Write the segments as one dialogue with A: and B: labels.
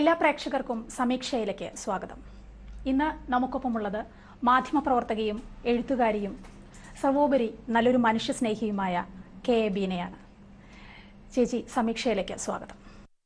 A: എല്ലാ പ്രേക്ഷകർക്കും സമീക്ഷയിലേക്ക് സ്വാഗതം ഇന്ന് നമുക്കൊപ്പമുള്ളത് മാധ്യമപ്രവർത്തകയും എഴുത്തുകാരിയും സർവോപരി നല്ലൊരു മനുഷ്യസ്നേഹിയുമായ കെ എ ബീനയാണ് ചേച്ചി സമീക്ഷയിലേക്ക് സ്വാഗതം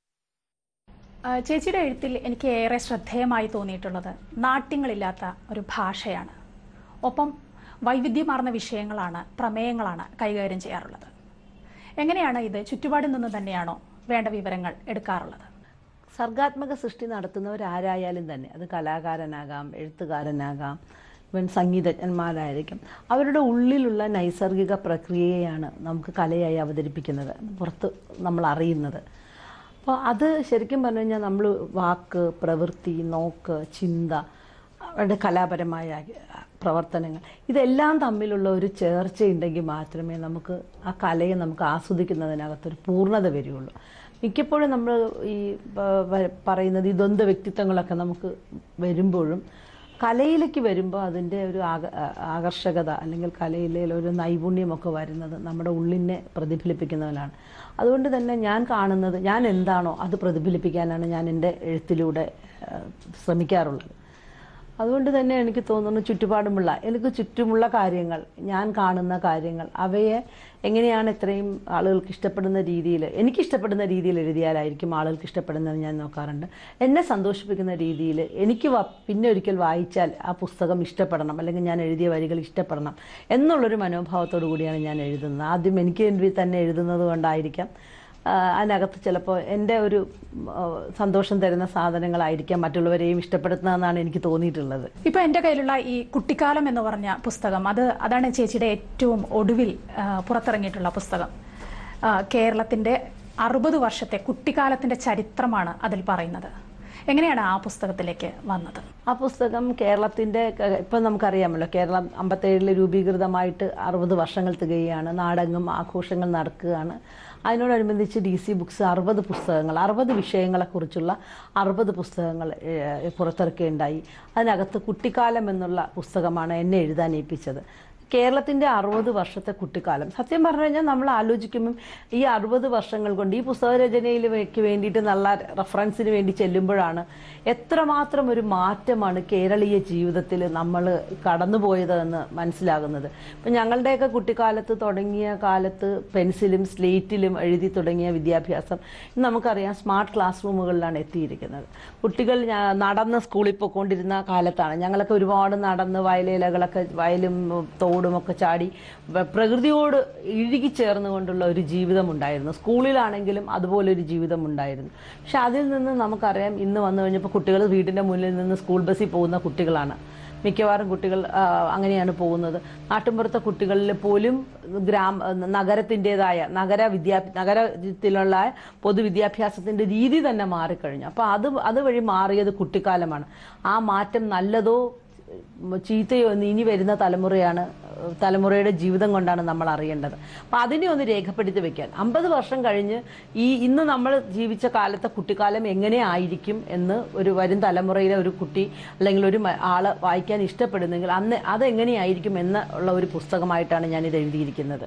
A: ആ, ചേച്ചിയുടെ എഴുത്തിൽ എനിക്ക് ഏറെ ശ്രദ്ധേയമായി തോന്നിയിട്ടുള്ളത് നാട്യങ്ങളില്ലാത്ത ഒരു ഭാഷയാണ് ഒപ്പം വൈവിധ്യമാർന്ന വിഷയങ്ങളാണ് പ്രമേയങ്ങളാണ് കൈകാര്യം ചെയ്യാറുള്ളത് എങ്ങനെയാണ് ഇത് ചുറ്റുപാടിൽ നിന്ന് തന്നെയാണോ വേണ്ട വിവരങ്ങൾ എടുക്കാറുള്ളത്
B: സർഗാത്മക സൃഷ്ടി നടത്തുന്നവരാരായാലും തന്നെ അത് കലാകാരനാകാം എഴുത്തുകാരനാകാം ഇവൻ സംഗീതജ്ഞന്മാരായിരിക്കും അവരുടെ ഉള്ളിലുള്ള നൈസർഗിക പ്രക്രിയയാണ് നമുക്ക് കലയായി അവതരിപ്പിക്കുന്നത് പുറത്ത് നമ്മൾ അറിയുന്നത് അപ്പോൾ അത് ശരിക്കും പറഞ്ഞു കഴിഞ്ഞാൽ നമ്മൾ വാക്ക് പ്രവൃത്തി നോക്ക് ചിന്ത അവരുടെ കലാപരമായ പ്രവർത്തനങ്ങൾ ഇതെല്ലാം തമ്മിലുള്ള ഒരു ചേർച്ചയുണ്ടെങ്കിൽ മാത്രമേ നമുക്ക് ആ കലയെ നമുക്ക് ആസ്വദിക്കുന്നതിനകത്തൊരു പൂർണ്ണത വരികയുള്ളൂ മിക്കപ്പോഴും നമ്മൾ ഈ പ- വ- പറയുന്നത് ഈ ദ്വന്ദ്വ വ്യക്തിത്വങ്ങളൊക്കെ നമുക്ക് വരുമ്പോഴും കലയിലേക്ക് വരുമ്പോൾ അതിൻ്റെ ഒരു ആക ആ- ആകർഷകത അല്ലെങ്കിൽ കലയിലെ ഒരു നൈപുണ്യമൊക്കെ വരുന്നത് നമ്മുടെ ഉള്ളിനെ പ്രതിഫലിപ്പിക്കുന്നതിലാണ് അതുകൊണ്ട് തന്നെ ഞാൻ കാണുന്നത് ഞാൻ എന്താണോ അത് പ്രതിഫലിപ്പിക്കാനാണ് ഞാൻ എൻ്റെ എഴുത്തിലൂടെ ആ, ശ്രമിക്കാറുള്ളത് അതുകൊണ്ട് തന്നെ എനിക്ക് തോന്നുന്നു ചുറ്റുപാടുമുള്ള എനിക്ക് ചുറ്റുമുള്ള കാര്യങ്ങൾ ഞാൻ കാണുന്ന കാര്യങ്ങൾ അവയെ എങ്ങനെയാണ് ഇത്രയും ആളുകൾക്ക് ഇഷ്ടപ്പെടുന്ന രീതിയിൽ എനിക്ക് ഇഷ്ടപ്പെടുന്ന രീതിയിൽ എഴുതിയാലായിരിക്കും ആളുകൾക്ക് ഇഷ്ടപ്പെടുന്നത് ഞാൻ നോക്കാറുണ്ട് എന്നെ സന്തോഷിപ്പിക്കുന്ന രീതിയിൽ എനിക്ക് വ- പിന്നെ ഒരിക്കൽ വായിച്ചാൽ ആ പുസ്തകം ഇഷ്ടപ്പെടണം അല്ലെങ്കിൽ ഞാൻ എഴുതിയ വരികൾ ഇഷ്ടപ്പെടണം എന്നുള്ളൊരു മനോഭാവത്തോടു കൂടിയാണ് ഞാൻ എഴുതുന്നത് ആദ്യം എനിക്ക് വേണ്ടി തന്നെ എഴുതുന്നത് കൊണ്ടായിരിക്കാം ആ, അതിനകത്ത് ചിലപ്പോൾ എൻ്റെ ഒരു ആ, സന്തോഷം തരുന്ന സാധനങ്ങളായിരിക്കാം മറ്റുള്ളവരെയും ഇഷ്ടപ്പെടുത്തുന്നതെന്നാണ് എനിക്ക് തോന്നിയിട്ടുള്ളത്
A: ഇപ്പൊ എന്റെ കയ്യിലുള്ള ഈ കുട്ടിക്കാലം എന്ന് പറഞ്ഞ പുസ്തകം അത് അതാണ് ചേച്ചിയുടെ ഏറ്റവും ഒടുവിൽ ആ, പുറത്തിറങ്ങിയിട്ടുള്ള പുസ്തകം ആ, കേരളത്തിന്റെ അറുപത് വർഷത്തെ കുട്ടിക്കാലത്തിന്റെ ചരിത്രമാണ് അതിൽ പറയുന്നത് എങ്ങനെയാണ് ആ പുസ്തകത്തിലേക്ക് വന്നത്
B: ആ പുസ്തകം കേരളത്തിൻ്റെ ഇപ്പം നമുക്കറിയാമല്ലോ കേരളം അമ്പത്തേഴിൽ രൂപീകൃതമായിട്ട് അറുപത് വർഷങ്ങൾ തികയുകയാണ് നാടകം ആഘോഷങ്ങൾ നടക്കുകയാണ് അതിനോടനുബന്ധിച്ച് ഡി സി ബുക്സ് അറുപത് പുസ്തകങ്ങൾ അറുപത് വിഷയങ്ങളെക്കുറിച്ചുള്ള അറുപത് പുസ്തകങ്ങൾ ഏഹ്, പുറത്തിറക്കുകയുണ്ടായി അതിനകത്ത് കുട്ടിക്കാലം എന്നുള്ള പുസ്തകമാണ് എന്നെ എഴുതാൻ ഏൽപ്പിച്ചത് കേരളത്തിൻ്റെ അറുപത് വർഷത്തെ കുട്ടിക്കാലം സത്യം പറഞ്ഞു കഴിഞ്ഞാൽ നമ്മൾ ആലോചിക്കുമ്പം ഈ അറുപത് വർഷങ്ങൾ കൊണ്ട് ഈ പുസ്തക രചനയിലേക്ക് വേണ്ടിയിട്ട് നല്ല റെഫറൻസിന് വേണ്ടി ചെല്ലുമ്പോഴാണ് എത്രമാത്രം ഒരു മാറ്റമാണ് കേരളീയ ജീവിതത്തിൽ നമ്മൾ കടന്നുപോയത് എന്ന് മനസ്സിലാകുന്നത് ഇപ്പം ഞങ്ങളുടെയൊക്കെ കുട്ടിക്കാലത്ത് തുടങ്ങിയ കാലത്ത് പെൻസിലും സ്ലേറ്റിലും എഴുതി തുടങ്ങിയ വിദ്യാഭ്യാസം ഇന്ന് നമുക്കറിയാം സ്മാർട്ട് ക്ലാസ് റൂമുകളിലാണ് എത്തിയിരിക്കുന്നത് കുട്ടികൾ ഞാ- നടന്ന് സ്കൂളിൽ പോയിക്കൊണ്ടിരുന്ന കാലത്താണ് ഞങ്ങളൊക്കെ ഒരുപാട് നടന്ന് വയലേലകളൊക്കെ വയലും തോടും ഒക്കെ ചാടി വ- പ്രകൃതിയോട് ഇഴുകി ചേർന്നുകൊണ്ടുള്ള ഒരു ജീവിതം ഉണ്ടായിരുന്നു സ്കൂളിലാണെങ്കിലും അതുപോലെ ഒരു ജീവിതം ഉണ്ടായിരുന്നു പക്ഷെ അതിൽ നിന്ന് നമുക്കറിയാം ഇന്ന് വന്നു കഴിഞ്ഞപ്പോൾ കുട്ടികൾ വീടിൻ്റെ മുന്നിൽ നിന്ന് സ്കൂൾ ബസ്സിൽ പോകുന്ന കുട്ടികളാണ് മിക്കവാറും കുട്ടികൾ ആ, അങ്ങനെയാണ് പോകുന്നത് നാട്ടിൻപുറത്തെ കുട്ടികളിൽ പോലും ഗ്രാമ നഗരത്തിൻ്റെതായ നഗര വിദ്യാ നഗരത്തിലുള്ള പൊതുവിദ്യാഭ്യാസത്തിൻ്റെ രീതി തന്നെ മാറിക്കഴിഞ്ഞു അപ്പോൾ അത് അതുവഴി മാറിയത് കുട്ടിക്കാലമാണ് ആ മാറ്റം നല്ലതോ ഉം, ചീത്തയോ എന്ന് ഇനി വരുന്ന തലമുറയാണ് ഏഹ്, തലമുറയുടെ ജീവിതം കൊണ്ടാണ് നമ്മൾ അറിയേണ്ടത് അപ്പം അതിനെ ഒന്ന് രേഖപ്പെടുത്തി വെക്കാൻ അമ്പത് വർഷം കഴിഞ്ഞ് ഈ ഇന്ന് നമ്മൾ ജീവിച്ച കാലത്തെ കുട്ടിക്കാലം എങ്ങനെ ആയിരിക്കും എന്ന് ഒരു വരും തലമുറയിലെ ഒരു കുട്ടി അല്ലെങ്കിൽ ഒരു മ- ആള് വായിക്കാൻ ഇഷ്ടപ്പെടുന്നെങ്കിൽ അന്ന് അതെങ്ങനെയായിരിക്കും എന്ന് ഉള്ള ഒരു പുസ്തകമായിട്ടാണ് ഞാനിത് എഴുതിയിരിക്കുന്നത്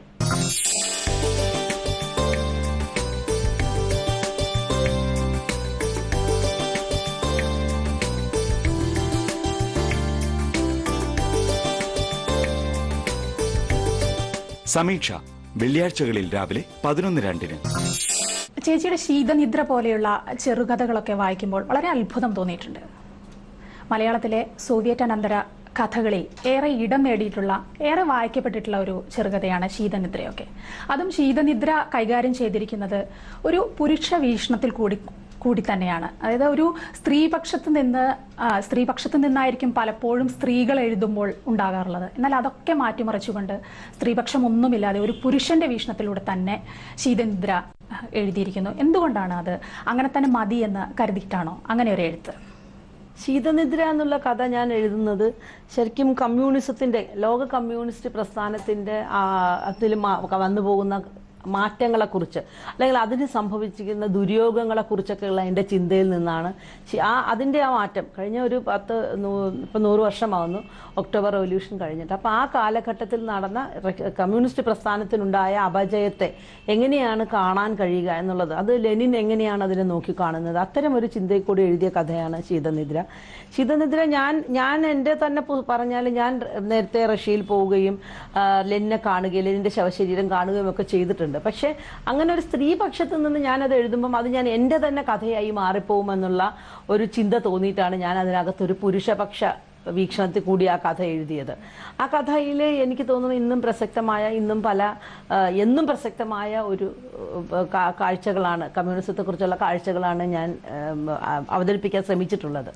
C: സമീക്ഷ വെള്ളിയാഴ്ചകളിൽ രാവിലെ പതിനൊന്ന് രണ്ടിന്
A: ചേച്ചിയുടെ ശീതനിദ്ര പോലെയുള്ള ചെറുകഥകളൊക്കെ വായിക്കുമ്പോൾ വളരെ അത്ഭുതം തോന്നിയിട്ടുണ്ട് മലയാളത്തിലെ സോവിയറ്റ് അനന്തര കഥകളിൽ ഏറെ ഇടം നേടിയിട്ടുള്ള ഏറെ വായിക്കപ്പെട്ടിട്ടുള്ള ഒരു ചെറുകഥയാണ് ശീതനിദ്രയൊക്കെ അതും ശീതനിദ്ര കൈകാര്യം ചെയ്തിരിക്കുന്നത് ഒരു പുരുഷ വീക്ഷണത്തിൽ കൂടി കൂടി തന്നെയാണ് അതായത് ഒരു സ്ത്രീപക്ഷത്ത് നിന്ന് ആ, സ്ത്രീപക്ഷത്ത് നിന്നായിരിക്കും പലപ്പോഴും സ്ത്രീകൾ എഴുതുമ്പോൾ ഉണ്ടാകാറുള്ളത് എന്നാൽ അതൊക്കെ മാറ്റിമറിച്ചുകൊണ്ട് സ്ത്രീപക്ഷം ഒന്നുമില്ലാതെ ഒരു പുരുഷന്റെ വീക്ഷണത്തിലൂടെ തന്നെ ശീതനിദ്ര ആ, എഴുതിയിരിക്കുന്നു എന്തുകൊണ്ടാണ് അത് അങ്ങനെ തന്നെ മതി എന്ന് കരുതിയിട്ടാണോ അങ്ങനെ ഒരു എഴുത്ത്
B: ശീതനിദ്ര എന്നുള്ള കഥ ഞാൻ എഴുതുന്നത് ശരിക്കും കമ്മ്യൂണിസത്തിന്റെ ലോക കമ്മ്യൂണിസ്റ്റ് പ്രസ്ഥാനത്തിന്റെ ആ, അതിൽ മാ- വന്നു പോകുന്ന മാറ്റങ്ങളെക്കുറിച്ച് അല്ലെങ്കിൽ അതിന് സംഭവിച്ചിരിക്കുന്ന ദുര്യോഗങ്ങളെക്കുറിച്ചൊക്കെയുള്ള എൻ്റെ ചിന്തയിൽ നിന്നാണ് ശി- ആ അതിൻ്റെ ആ മാറ്റം കഴിഞ്ഞ ഒരു പത്ത് നൂ- ഇപ്പം നൂറ് വർഷമാകുന്നു ഒക്ടോബർ റവല്യൂഷൻ കഴിഞ്ഞിട്ട് അപ്പോൾ ആ കാലഘട്ടത്തിൽ നടന്ന റെ- കമ്മ്യൂണിസ്റ്റ് പ്രസ്ഥാനത്തിനുണ്ടായ അപജയത്തെ എങ്ങനെയാണ് കാണാൻ കഴിയുക എന്നുള്ളത് അത് ലെനിൻ എങ്ങനെയാണ് അതിനെ നോക്കിക്കാണുന്നത് അത്തരം ഒരു ചിന്തയിൽ കൂടി എഴുതിയ കഥയാണ് ശീതനിദ്ര ശീതനിദ്ര ഞാൻ ഞാൻ എൻ്റെ തന്നെ പു- പറഞ്ഞാൽ ഞാൻ നേരത്തെ റഷ്യയിൽ പോവുകയും ആ, ലെനിനെ കാണുകയും ലെനിൻ്റെ ശവശരീരം കാണുകയും ഒക്കെ ചെയ്തിട്ടുണ്ട് പക്ഷേ അങ്ങനെ ഒരു സ്ത്രീ പക്ഷത്ത് നിന്ന് ഞാനത് എഴുതുമ്പം അത് ഞാൻ എൻ്റെ തന്നെ കഥയായി മാറിപ്പോകുമെന്നുള്ള ഒരു ചിന്ത തോന്നിയിട്ടാണ് ഞാൻ അതിനകത്തൊരു പുരുഷപക്ഷ വീക്ഷണത്തിൽ കൂടി ആ കഥ എഴുതിയത് ആ കഥയിൽ എനിക്ക് തോന്നുന്നു ഇന്നും പ്രസക്തമായ ഇന്നും പല ആ, എന്നും പ്രസക്തമായ ഒരു ആ, കാ- കാഴ്ചകളാണ് കമ്മ്യൂണിസത്തെക്കുറിച്ചുള്ള കാഴ്ചകളാണ് ഞാൻ ഉം, ആ, അവതരിപ്പിക്കാൻ ശ്രമിച്ചിട്ടുള്ളത്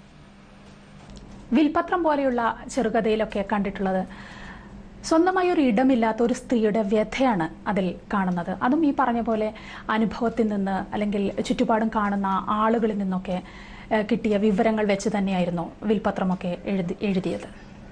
A: വിൽപത്രം പോലെയുള്ള ചെറുകഥയിലൊക്കെ കണ്ടിട്ടുള്ളത് സ്വന്തമായി ഒരു ഇടമില്ലാത്ത ഒരു സ്ത്രീയുടെ വ്യഥയാണ് അതിൽ കാണുന്നത് അതും ഈ പറഞ്ഞ പോലെ അനുഭവത്തിൽ നിന്ന് അല്ലെങ്കിൽ ചുറ്റുപാടും കാണുന്ന ആളുകളിൽ നിന്നൊക്കെ ഏഹ്, കിട്ടിയ വിവരങ്ങൾ വെച്ച് തന്നെയായിരുന്നു വിൽപത്രമൊക്കെ എഴുതി എഴുതിയത്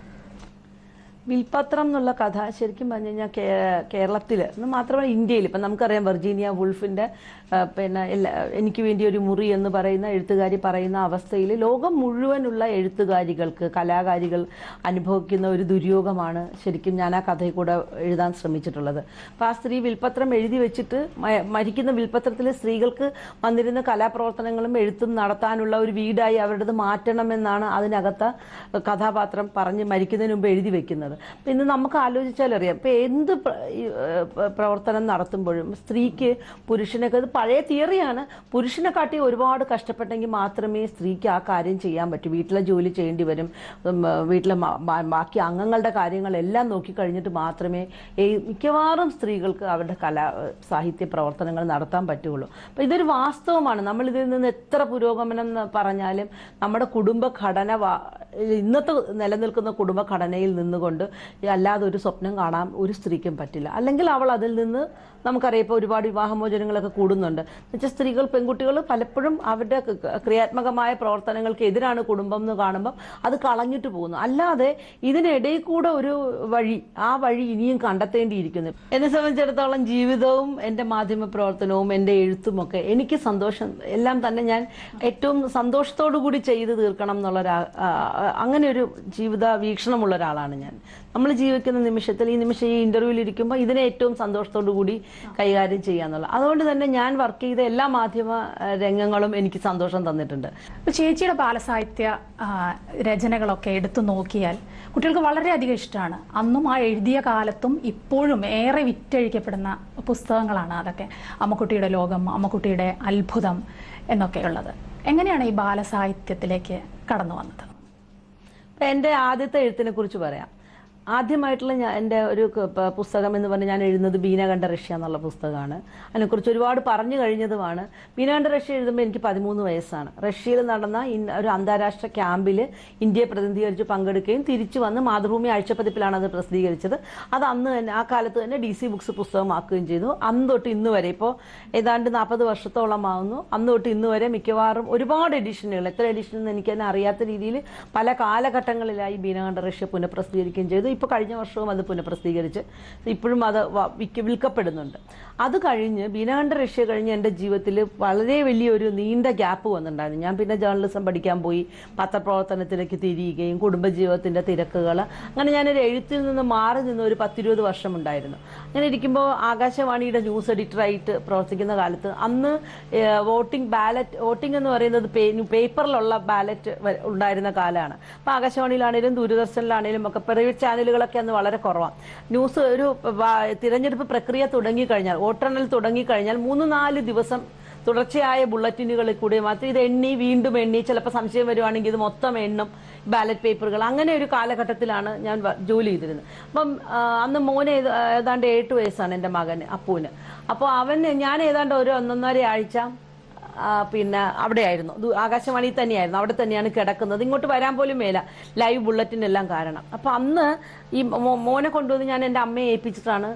B: വിൽപത്രം എന്നുള്ള കഥ ശരിക്കും പറഞ്ഞു കഴിഞ്ഞാൽ കേരളത്തിൽ എന്ന് മാത്രമല്ല ഇന്ത്യയിൽ ഇപ്പം നമുക്കറിയാം വെർജീനിയ വുൾഫിൻ്റെ ആ, പിന്നെ എല്ലാ എനിക്ക് വേണ്ടി ഒരു മുറി എന്ന് പറയുന്ന എഴുത്തുകാരി പറയുന്ന അവസ്ഥയിൽ ലോകം മുഴുവനുള്ള എഴുത്തുകാരികൾക്ക് കലാകാരികൾ അനുഭവിക്കുന്ന ഒരു ദുര്യോഗമാണ് ശരിക്കും ഞാൻ ആ കഥയിൽ കൂടെ എഴുതാൻ ശ്രമിച്ചിട്ടുള്ളത് അപ്പോൾ ആ സ്ത്രീ വിൽപത്രം എഴുതി വെച്ചിട്ട് മ- മരിക്കുന്ന വിൽപത്രത്തിൽ സ്ത്രീകൾക്ക് വന്നിരുന്ന കലാപ്രവർത്തനങ്ങളും എഴുത്തും നടത്താനുള്ള ഒരു വീടായി അവരുടേത് മാറ്റണമെന്നാണ് അതിനകത്ത് കഥാപാത്രം പറഞ്ഞ് മരിക്കുന്നതിന് മുമ്പ് എഴുതി വെക്കുന്നത് അപ്പം ഇന്ന് നമുക്ക് ആലോചിച്ചാൽ അറിയാം ഇപ്പം എന്ത് പ്ര- ഈ, ഏഹ്, പ്ര- പ്രവർത്തനം നടത്തുമ്പോഴും സ്ത്രീക്ക് പുരുഷനൊക്കെ ഇത് പഴയ തിയറിയാണ് പുരുഷനെ കാട്ടി ഒരുപാട് കഷ്ടപ്പെട്ടെങ്കിൽ മാത്രമേ സ്ത്രീക്ക് ആ കാര്യം ചെയ്യാൻ പറ്റൂ വീട്ടിലെ ജോലി ചെയ്യേണ്ടി വരും ഉം, വീട്ടിലെ മ- ബാ- ബാക്കി അംഗങ്ങളുടെ കാര്യങ്ങളെല്ലാം നോക്കിക്കഴിഞ്ഞിട്ട് മാത്രമേ ഈ മിക്കവാറും സ്ത്രീകൾക്ക് അവരുടെ കലാ സാഹിത്യ പ്രവർത്തനങ്ങൾ നടത്താൻ പറ്റുള്ളൂ അപ്പം ഇതൊരു വാസ്തവമാണ് നമ്മൾ ഇതിൽ നിന്ന് എത്ര പുരോഗമനം എന്ന് പറഞ്ഞാലും നമ്മുടെ കുടുംബഘടന വാ- ഇന്നത്തെ നിലനിൽക്കുന്ന കുടുംബഘടനയിൽ നിന്നുകൊണ്ട് അല്ലാതെ ഒരു സ്വപ്നം കാണാൻ ഒരു സ്ത്രീക്കും പറ്റില്ല അല്ലെങ്കിൽ അവൾ അതിൽ നിന്ന് നമുക്കറിയാം ഇപ്പോൾ ഒരുപാട് വിവാഹമോചനങ്ങളൊക്കെ കൂടുന്നുണ്ട് എന്നുവെച്ചാൽ സ്ത്രീകൾ പെൺകുട്ടികൾ പലപ്പോഴും അവരുടെ ക- ക- ക്രിയാത്മകമായ പ്രവർത്തനങ്ങൾക്ക് എതിരാണ് കുടുംബം എന്ന് കാണുമ്പോൾ അത് കളഞ്ഞിട്ട് പോകുന്നു അല്ലാതെ ഇതിനിടയിൽ കൂടെ ഒരു വഴി ആ വഴി ഇനിയും കണ്ടെത്തേണ്ടിയിരിക്കുന്നു എന്നെ സംബന്ധിച്ചിടത്തോളം ജീവിതവും എൻ്റെ മാധ്യമ പ്രവർത്തനവും എൻ്റെ എഴുത്തും ഒക്കെ എനിക്ക് സന്തോഷം എല്ലാം തന്നെ ഞാൻ ഏറ്റവും സന്തോഷത്തോടു കൂടി ചെയ്ത് തീർക്കണം എന്നുള്ള ഒരു ആ- ആ- അങ്ങനെ ഒരു ജീവിത വീക്ഷണമുള്ള ഒരാളാണ് ഞാൻ നമ്മൾ ജീവിക്കുന്ന നിമിഷത്തിൽ ഈ നിമിഷം ഈ ഇന്റർവ്യൂവിൽ ഇരിക്കുമ്പോൾ ഇതിനെ ഏറ്റവും സന്തോഷത്തോടു കൂടി കൈകാര്യം ചെയ്യാന്നുള്ള അതുകൊണ്ട് തന്നെ ഞാൻ വർക്ക് ചെയ്ത എല്ലാ മാധ്യമ ആ, രംഗങ്ങളും എനിക്ക് സന്തോഷം തന്നിട്ടുണ്ട്
A: ഇപ്പൊ ചേച്ചിയുടെ ബാലസാഹിത്യ ആ, രചനകളൊക്കെ എടുത്തു നോക്കിയാൽ കുട്ടികൾക്ക് വളരെയധികം ഇഷ്ടമാണ് അന്നും ആ എഴുതിയ കാലത്തും ഇപ്പോഴും ഏറെ വിറ്റഴിക്കപ്പെടുന്ന പുസ്തകങ്ങളാണ് അതൊക്കെ അമ്മക്കുട്ടിയുടെ ലോകം അമ്മക്കുട്ടിയുടെ അത്ഭുതം എന്നൊക്കെയുള്ളത് എങ്ങനെയാണ് ഈ ബാലസാഹിത്യത്തിലേക്ക് കടന്നു വന്നത്
B: ഇപ്പം എൻ്റെ ആദ്യത്തെ എഴുത്തിനെ കുറിച്ച് പറയാം ആദ്യമായിട്ടുള്ള ഞാൻ എൻ്റെ ഒരു ക- പ- പുസ്തകം എന്ന് പറഞ്ഞാൽ ഞാൻ എഴുതുന്നത് ബീനകണ്ഠ റഷ്യ എന്നുള്ള പുസ്തകമാണ് അതിനെക്കുറിച്ച് ഒരുപാട് പറഞ്ഞു കഴിഞ്ഞതുമാണ് ബീനകണ്ഠ റഷ്യ എഴുതുമ്പോൾ എനിക്ക് പതിമൂന്ന് വയസ്സാണ് റഷ്യയിൽ നടന്ന ഇൻ- ഒരു അന്താരാഷ്ട്ര ക്യാമ്പിൽ ഇന്ത്യയെ പ്രതിനിധീകരിച്ച് പങ്കെടുക്കുകയും തിരിച്ചു വന്ന് മാതൃഭൂമി ആഴ്ചപ്പതിപ്പിലാണ് അത് പ്രസിദ്ധീകരിച്ചത് അത് അന്ന് തന്നെ ആ കാലത്ത് തന്നെ ഡി സി ബുക്സ് പുസ്തകമാക്കുകയും ചെയ്തു അന്ന് തൊട്ട് ഇന്ന് വരെ ഇപ്പോൾ ഏതാണ്ട് നാൽപ്പത് വർഷത്തോളമാവുന്നു അന്ന് തൊട്ട് ഇന്ന് വരെ മിക്കവാറും ഒരുപാട് എഡിഷനുകൾ എത്ര എഡിഷൻ എന്ന് എനിക്ക് തന്നെ അറിയാത്ത രീതിയിൽ പല കാലഘട്ടങ്ങളിലായി ബീനകണ്ഠ റഷ്യ പുനഃപ്രസിദ്ധീകരിക്കുകയും ചെയ്തു ഇപ്പോൾ കഴിഞ്ഞ വർഷവും അത് പുനഃപ്രസിദ്ധീകരിച്ച് ഇപ്പോഴും അത് വ- വിൽക്ക- വിൽക്കപ്പെടുന്നുണ്ട് അത് കഴിഞ്ഞ് ബീനകണ്ഠ റഷ്യ കഴിഞ്ഞ് എൻ്റെ ജീവിതത്തിൽ വളരെ വലിയൊരു നീണ്ട ഗ്യാപ്പ് വന്നിട്ടുണ്ടായിരുന്നു ഞാൻ പിന്നെ ജേർണലിസം പഠിക്കാൻ പോയി പത്രപ്രവർത്തനത്തിലേക്ക് തിരിയുകയും കുടുംബജീവിതത്തിൻ്റെ തിരക്കുകൾ അങ്ങനെ ഞാനൊരു എഴുത്തിൽ നിന്ന് മാറി നിന്ന് ഒരു പത്തിരുപത് വർഷമുണ്ടായിരുന്നു അങ്ങനെ ഇരിക്കുമ്പോൾ ആകാശവാണിയുടെ ന്യൂസ് എഡിറ്ററായിട്ട് പ്രവർത്തിക്കുന്ന കാലത്ത് അന്ന് വോട്ടിംഗ് ബാലറ്റ് വോട്ടിംഗ് എന്ന് പറയുന്നത് പേ- പേപ്പറിലുള്ള ബാലറ്റ് വ- ഉണ്ടായിരുന്ന കാലമാണ് അപ്പോൾ ആകാശവാണിയിലാണേലും ദൂരദർശനിലാണേലും ഒക്കെ പ്രൈവറ്റ് ചാനലുകളൊക്കെ അന്ന് വളരെ കുറവാണ് ന്യൂസ് ഒരു വ- തിരഞ്ഞെടുപ്പ് പ്രക്രിയ തുടങ്ങിക്കഴിഞ്ഞാൽ വോട്ടെണ്ണൽ തുടങ്ങിക്കഴിഞ്ഞാൽ മൂന്ന് നാല് ദിവസം തുടർച്ചയായ ബുള്ളറ്റിനുകളിൽ കൂടി മാത്രം ഇത് എണ്ണി വീണ്ടും എണ്ണി ചിലപ്പോൾ സംശയം വരുവാണെങ്കിൽ ഇത് മൊത്തം എണ്ണും ബാലറ്റ് പേപ്പറുകൾ അങ്ങനെ ഒരു കാലഘട്ടത്തിലാണ് ഞാൻ വ- ജോലി ചെയ്തിരുന്നത് അപ്പം ആ, അന്ന് മോന് ഏത- ഏതാണ്ട് എട്ട് വയസ്സാണ് എൻ്റെ മകന് അപ്പൂന് അപ്പോൾ അവൻ ഞാൻ ഏതാണ്ട് ഒരു ഒന്നൊന്നര ആഴ്ച ആ, പിന്നെ അവിടെയായിരുന്നു ദു- ആകാശവാണിയിൽ തന്നെയായിരുന്നു അവിടെ തന്നെയാണ് കിടക്കുന്നത് ഇങ്ങോട്ട് വരാൻ പോലും മേല ലൈവ് ബുള്ളറ്റിനെല്ലാം കാരണം അപ്പോൾ അന്ന് ഈ മോ- മോനെ കൊണ്ടുവന്ന് ഞാൻ എൻ്റെ അമ്മയെ ഏൽപ്പിച്ചിട്ടാണ്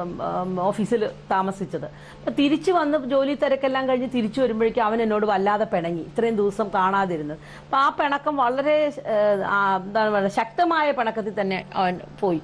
B: ഓഫീസിൽ താമസിച്ചത് അപ്പോൾ തിരിച്ചു വന്ന് ജോലി തിരക്കെല്ലാം കഴിഞ്ഞ് തിരിച്ചു വരുമ്പോഴേക്കും അവൻ എന്നോട് വല്ലാതെ പിണങ്ങി ഇത്രയും ദിവസം കാണാതിരുന്നത് അപ്പോൾ ആ പിണക്കം വളരെ ഏഹ്, ആ, എന്താണ് പറയുക ശക്തമായ പിണക്കത്തിൽ തന്നെ അവൻ പോയി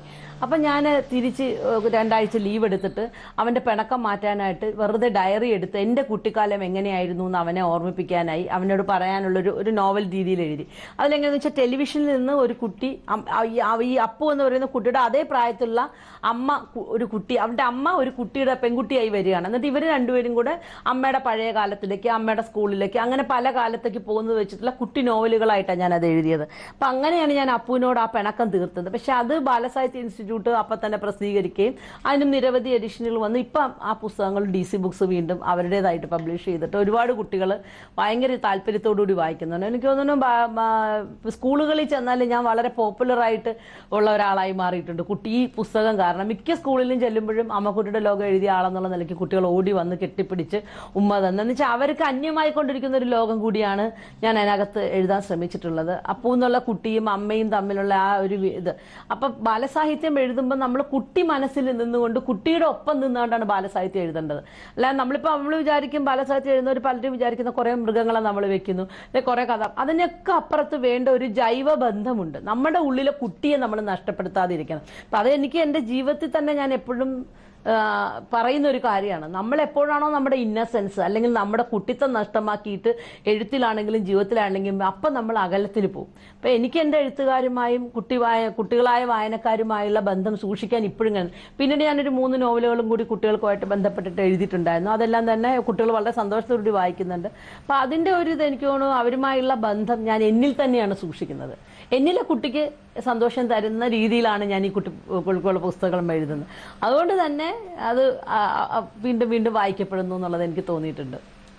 B: അപ്പം ഞാൻ തിരിച്ച് ഏഹ്, രണ്ടാഴ്ച ലീവ് എടുത്തിട്ട് അവൻ്റെ പിണക്കം മാറ്റാനായിട്ട് വെറുതെ ഡയറി എടുത്ത് എൻ്റെ കുട്ടിക്കാലം എങ്ങനെയായിരുന്നു എന്ന് അവനെ ഓർമ്മിപ്പിക്കാനായി അവനോട് പറയാനുള്ളൊരു ഒരു നോവൽ രീതിയിൽ എഴുതി അതിലെങ്ങനെയാണെന്ന് വെച്ചാൽ ടെലിവിഷനിൽ നിന്ന് ഒരു കുട്ടി അം- ആ ഈ- ആ ഈ അപ്പു എന്ന് പറയുന്ന കുട്ടിയുടെ അതേ പ്രായത്തിലുള്ള അമ്മ കു- ഒരു കുട്ടി അവൻ്റെ അമ്മ ഒരു കുട്ടിയുടെ പെൺകുട്ടിയായി വരികയാണ് എന്നിട്ട് ഇവർ രണ്ടുപേരും കൂടെ അമ്മയുടെ പഴയ കാലത്തിലേക്ക് അമ്മയുടെ സ്കൂളിലേക്ക് അങ്ങനെ പല കാലത്തേക്ക് പോകുന്നത് വെച്ചിട്ടുള്ള കുട്ടി നോവലുകളായിട്ടാണ് ഞാൻ അത് എഴുതിയത് അപ്പം അങ്ങനെയാണ് ഞാൻ അപ്പുവിനോട് ആ പിണക്കം തീർത്തത് പക്ഷെ അത് ബാലസാഹിത്യ ഇൻസ്റ്റിറ്റ്യൂട്ട് അപ്പം തന്നെ പ്രസിദ്ധീകരിക്കുകയും അതിനും നിരവധി എഡിഷനുകൾ വന്ന് ഇപ്പം ആ പുസ്തകങ്ങൾ ഡി സി ബുക്സ് വീണ്ടും അവരുടേതായിട്ട് പബ്ലിഷ് ചെയ്തിട്ട് ഒരുപാട് കുട്ടികൾ ഭയങ്കര താല്പര്യത്തോടുകൂടി വായിക്കുന്നുണ്ട് എനിക്ക് തോന്നുന്നു ബാ- ബാ- സ്കൂളുകളിൽ ചെന്നാൽ ഞാൻ വളരെ പോപ്പുലറായിട്ട് ഉള്ള ഒരാളായി മാറിയിട്ടുണ്ട് കുട്ടി ഈ പുസ്തകം കാരണം മിക്ക സ്കൂളിലും ചെല്ലുമ്പോഴും അമ്മക്കുട്ടിയുടെ ലോകം എഴുതിയ ആളെന്നുള്ള നിലയ്ക്ക് കുട്ടികൾ ഓടി വന്ന് കെട്ടിപ്പിടിച്ച് ഉമ്മ തന്നെ എന്ന് വെച്ചാൽ അവർക്ക് അന്യമായി കൊണ്ടിരിക്കുന്ന ഒരു ലോകം കൂടിയാണ് ഞാൻ അതിനകത്ത് എഴുതാൻ ശ്രമിച്ചിട്ടുള്ളത് അപ്പൂ എന്നുള്ള കുട്ടിയും അമ്മയും തമ്മിലുള്ള ആ ഒരു വി- ഇത് അപ്പൊ ബാലസാഹിത്യം എഴുതുമ്പോൾ നമ്മൾ കുട്ടി മനസ്സിൽ നിന്നുകൊണ്ട് കുട്ടിയുടെ ഒപ്പം നിന്നുകൊണ്ടാണ് ബാലസാഹിത്യം എഴുതേണ്ടത് അല്ലാതെ നമ്മളിപ്പോൾ നമ്മൾ വിചാരിക്കും ബാലസാഹിത്യം എഴുതുന്നവർ പലരും വിചാരിക്കുന്ന കുറേ മൃഗങ്ങളെ നമ്മൾ വെക്കുന്നു അല്ലെങ്കിൽ കുറേ കഥ അതിനൊക്കെ അപ്പുറത്ത് വേണ്ട ഒരു ജൈവ ബന്ധമുണ്ട് നമ്മുടെ ഉള്ളിലെ കുട്ടിയെ നമ്മൾ നഷ്ടപ്പെടുത്താതിരിക്കണം അപ്പം അത് എനിക്ക് എൻ്റെ ജീവിതത്തിൽ തന്നെ ഞാൻ എപ്പോഴും ആ, പറയുന്ന ഒരു കാര്യമാണ് നമ്മൾ എപ്പോഴാണോ നമ്മുടെ ഇന്നസെൻസ് അല്ലെങ്കിൽ നമ്മുടെ കുട്ടിത്തം നഷ്ടമാക്കിയിട്ട് എഴുത്തിലാണെങ്കിലും ജീവിതത്തിലാണെങ്കിലും അപ്പം നമ്മൾ അകലത്തിൽ പോകും അപ്പം എനിക്ക് എൻ്റെ എഴുത്തുകാരുമായും കുട്ടി വായ കുട്ടികളായ വായനക്കാരുമായുള്ള ബന്ധം സൂക്ഷിക്കാൻ ഇപ്പോഴും ഞാൻ പിന്നീട് ഞാനൊരു മൂന്ന് നോവലുകളും കൂടി കുട്ടികൾക്കുമായിട്ട് ബന്ധപ്പെട്ടിട്ട് എഴുതിയിട്ടുണ്ടായിരുന്നു അതെല്ലാം തന്നെ കുട്ടികൾ വളരെ സന്തോഷത്തോടുകൂടി വായിക്കുന്നുണ്ട് അപ്പം അതിൻ്റെ ഒരു ഇത് എനിക്ക് തോന്നുന്നു അവരുമായുള്ള ബന്ധം ഞാൻ എന്നിൽ തന്നെയാണ് സൂക്ഷിക്കുന്നത് എന്നിലെ കുട്ടിക്ക് സന്തോഷം തരുന്ന രീതിയിലാണ് ഞാൻ ഈ കുട്ടി കുട്ടികളുടെ പുസ്തകങ്ങളും എഴുതുന്നത് അതുകൊണ്ട് തന്നെ അത് ആ- ആ- വീണ്ടും വീണ്ടും വായിക്കപ്പെടുന്നു എന്നുള്ളത് എനിക്ക് തോന്നിയിട്ടുണ്ട്